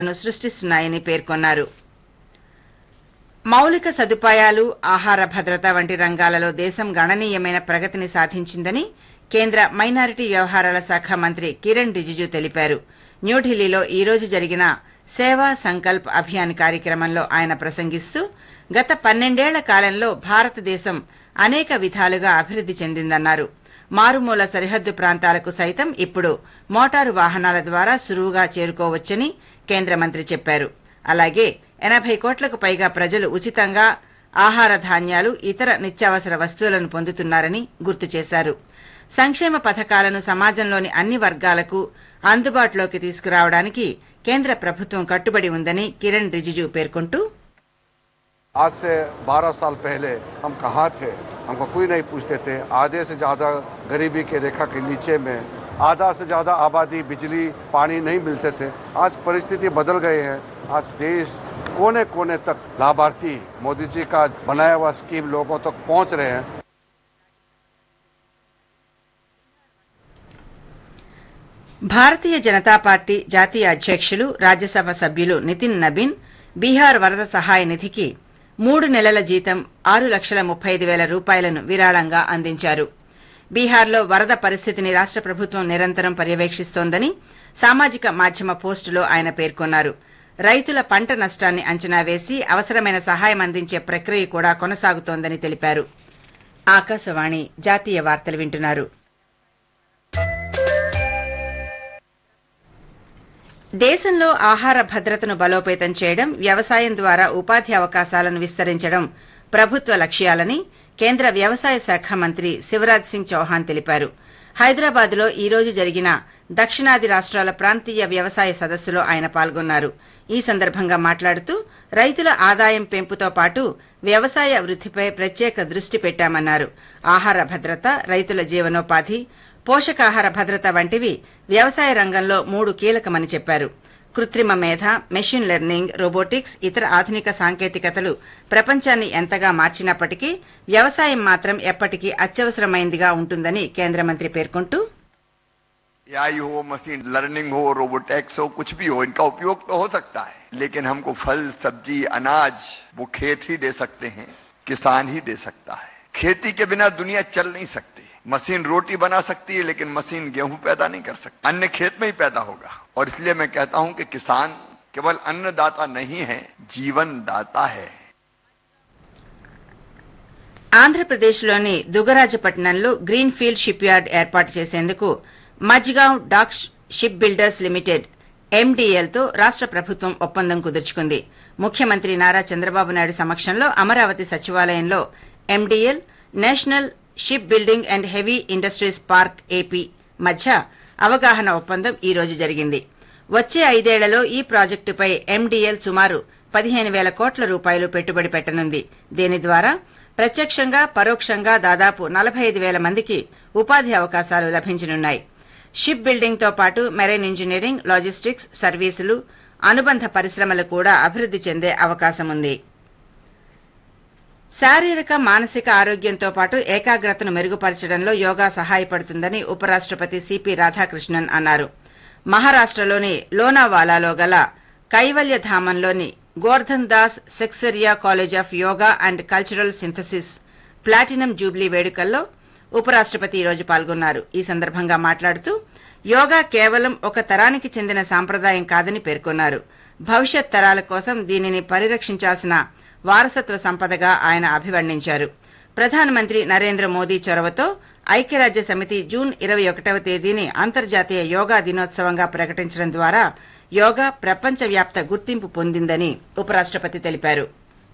ను సృష్టిస్తున్నాయని పేర్కొన్నారు మౌలిక సదుపాయాలు ఆహార భద్రత వంటి రంగాలలో దేశం గణనీయమైన ప్రగతిని సాధించిందని కేంద్ర మైనారిటీ వ్యవహారాల శాఖ మంత్రి కిరణ్ రిజిజు తెలిపారు న్యూఢిల్లీలో ఈ రోజు జరిగిన సేవా సంకల్ప్ అభియాన్ కార్యక్రమంలో ఆయన ప్రసంగిస్తూ గత పన్నెండేళ్ల కాలంలో భారతదేశం అనేక విధాలుగా అభివృద్ది చెందిందన్నారు మారుమూల సరిహద్దు ప్రాంతాలకు సైతం ఇప్పుడు మోటారు వాహనాల ద్వారా సులువుగా చేరుకోవచ్చని కేంద్ర మంత్రి చెప్పారు అలాగే ఎనభై కోట్లకు పైగా ప్రజలు ఉచితంగా ఆహార ధాన్యాలు ఇతర నిత్యావసర వస్తువులను పొందుతున్నారని గుర్తు చేశారు సంక్షేమ పథకాలను సమాజంలోని అన్ని వర్గాలకు అందుబాటులోకి తీసుకురావడానికి కేంద్ర ప్రభుత్వం కట్టుబడి ఉందని కిరణ్ రిజిజు పేర్కొంటూ आज से 12 साल पहले हम कहाँ थे हमको कोई नहीं पूछते थे आधे से ज्यादा गरीबी के रेखा के नीचे में आधा से ज्यादा आबादी बिजली पानी नहीं मिलते थे आज परिस्थिति बदल गई है आज देश कोने कोने तक लाभार्थी मोदी जी का बनाया हुआ स्कीम लोगों तक पहुंच रहे हैं భారతీయ జనతా పార్టీ జాతీయ అధ్యక్షులు రాజ్యసభ సభ్యులు నితిన్ నబీన్ బీహార్ వరద సహాయ నిధికి మూడు నెలల జీతం ఆరు లక్షల ముప్పై ఐదు వేల రూపాయలను విరాళంగా అందించారు బీహార్లో వరద పరిస్థితిని రాష్ట ప్రభుత్వం నిరంతరం పర్యవేక్షిస్తోందని సామాజిక మాధ్యమ పోస్టులో ఆయన పేర్కొన్నారు రైతుల పంట నష్టాన్ని అంచనా వేసి అవసరమైన సహాయం అందించే ప్రక్రియ కూడా కొనసాగుతోందని తెలిపారు ఆకాశవాణి జాతీయ వార్తలు వింటున్నారు దేశంలో ఆహార భద్రతను బలోపేతం చేయడం వ్యవసాయం ద్వారా ఉపాధి అవకాశాలను విస్తరించడం ప్రభుత్వ లక్ష్యాలని కేంద్ర వ్యవసాయ శాఖ మంత్రి శివరాజ్ సింగ్ చౌహాన్ తెలిపారు హైదరాబాద్ లో ఈ రోజు జరిగిన దక్షిణాది రాష్ట్రాల ప్రాంతీయ వ్యవసాయ సదస్సులో ఆయన పాల్గొన్నారు ఈ సందర్భంగా మాట్లాడుతూ రైతుల ఆదాయం పెంపుతో పాటు వ్యవసాయ వృద్దిపై ప్రత్యేక దృష్టి పెట్టామన్నారు ఆహార భద్రత రైతుల జీవనోపాధి పోషకాహార భద్రత వంటివి వ్యవసాయ రంగంలో మూడు కీలకమని చెప్పారు కృత్రిమ మేధ మెషిన్ లెర్నింగ్ రోబోటిక్స్ ఇతర ఆధునిక సాంకేతికతలు ప్రపంచాన్ని ఎంతగా మార్చినప్పటికీ వ్యవసాయం మాత్రం ఎప్పటికీ అత్యవసరమైందిగా ఉంటుందని కేంద్ర మంత్రి పేర్కొంటూ एआई हो मशीन लर्निंग हो रोबोटेक्स हो कुछ भी हो इनका उपयोग तो हो सकता है लेकिन हमको फल सब्जी अनाज वो खेत ही दे सकते हैं किसान ही दे सकता है खेती के बिना दुनिया चल नहीं सकती मशीन रोटी बना सकती है लेकिन मशीन गेहूं पैदा नहीं कर सकती अन्न खेत में ही पैदा होगा और इसलिए मैं कहता हूं कि किसान केवल अन्नदाता नहीं है जीवन दाता है ఆంధ్రప్రదేశ్లోని దుగరాజపట్నంలో గ్రీన్ ఫీల్డ్ షిప్ యార్డ్ ఏర్పాటు చేసేందుకు Mazagon dock ship builders limited ఎండీఎల్తో రాష్ట ప్రభుత్వం ఒప్పందం కుదుర్చుకుంది ముఖ్యమంత్రి నారా చంద్రబాబు నాయుడు సమక్షంలో అమరావతి సచివాలయంలో MDL national ship building and heavy industries park AP మధ్య అవగాహన ఒప్పందం ఈ రోజు జరిగింది వచ్చే ఐదేళ్లలో ఈ ప్రాజెక్టుపై ఎండీఎల్ సుమారు పదిహేను వేల కోట్ల రూపాయలు పెట్టుబడి పెట్టనుంది దీని ద్వారా ప్రత్యక్షంగా పరోక్షంగా దాదాపు నలభై ఐదు వేల మందికి ఉపాధి అవకాశాలు లభించనున్నాయి షిప్ బిల్డింగ్ తో పాటు మెరైన్ ఇంజనీరింగ్ లాజిస్టిక్స్ సర్వీసులు అనుబంధ పరిశ్రమలు కూడా అభివృద్ది చెందే అవకాశం ఉంది శారీరక మానసిక ఆరోగ్యంతో పాటు ఏకాగ్రతను మెరుగుపరచడంలో యోగా సహాయపడుతుందని ఉపరాష్టపతి సిపి రాధాకృష్ణన్ అన్నారు మహారాష్టలోని లోనావాలాలో గల కైవల్య ధామంలోని Gordhan Das Sekhsaria college of Yoga and cultural synthesis platinum jubilee వేడుకల్లో ఉపరాష్టపతి ఈ రోజు పాల్గొన్నారు ఈ సందర్భంగా మాట్లాడుతూ యోగా కేవలం ఒక తరానికి చెందిన సాంప్రదాయం కాదని పేర్కొన్నారు భవిష్యత్ తరాల కోసం దీనిని పరిరక్షించాల్సిన వారసత్వ సంపదగా ఆయన అభివర్ణించారు ప్రధానమంత్రి నరేంద్ర మోదీ చొరవతో ఐక్యరాజ్య సమితి జూన్ ఇరవై ఒకటవ తేదీని అంతర్జాతీయ యోగా దినోత్సవంగా ప్రకటించడం ద్వారా యోగా ప్రపంచవ్యాప్త గుర్తింపు పొందిందని ఉపరాష్టపతి తెలిపారు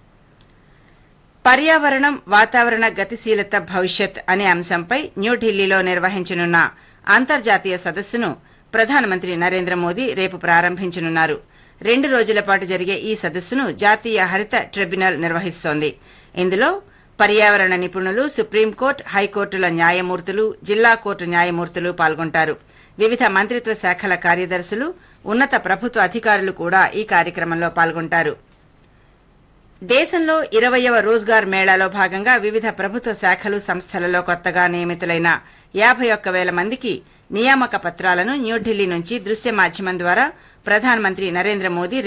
పర్యావరణం వాతావరణ గతిశీలత భవిష్యత్ అనే అంశంపై న్యూఢిల్లీలో నిర్వహించనున్న అంతర్జాతీయ సదస్సును ప్రధానమంత్రి నరేంద్ర మోదీ రేపు ప్రారంభించనున్నారు రెండు రోజుల పాటు జరిగే ఈ సదస్సును జాతీయ హరిత ట్రిబ్యునల్ నిర్వహిస్తోంది ఇందులో పర్యావరణ నిపుణులు సుప్రీంకోర్టు హైకోర్టుల న్యాయమూర్తులు జిల్లా కోర్టు న్యాయమూర్తులు పాల్గొంటారు వివిధ మంత్రిత్వ శాఖల కార్యదర్శులు ఉన్నత ప్రభుత్వ అధికారులు కూడా ఈ కార్యక్రమంలో పాల్గొంటారు దేశంలో ఇరవయవ రోజ్గార్ మేళాలో భాగంగా వివిధ ప్రభుత్వ శాఖలు సంస్థలలో కొత్తగా నియమితులైన యాభై ఒక్క వేల మందికి నియామక పత్రాలను న్యూఢిల్లీ నుంచి దృశ్య మాధ్యమం ద్వారా ప్రధానమంత్రి నరేంద్ర మోదీ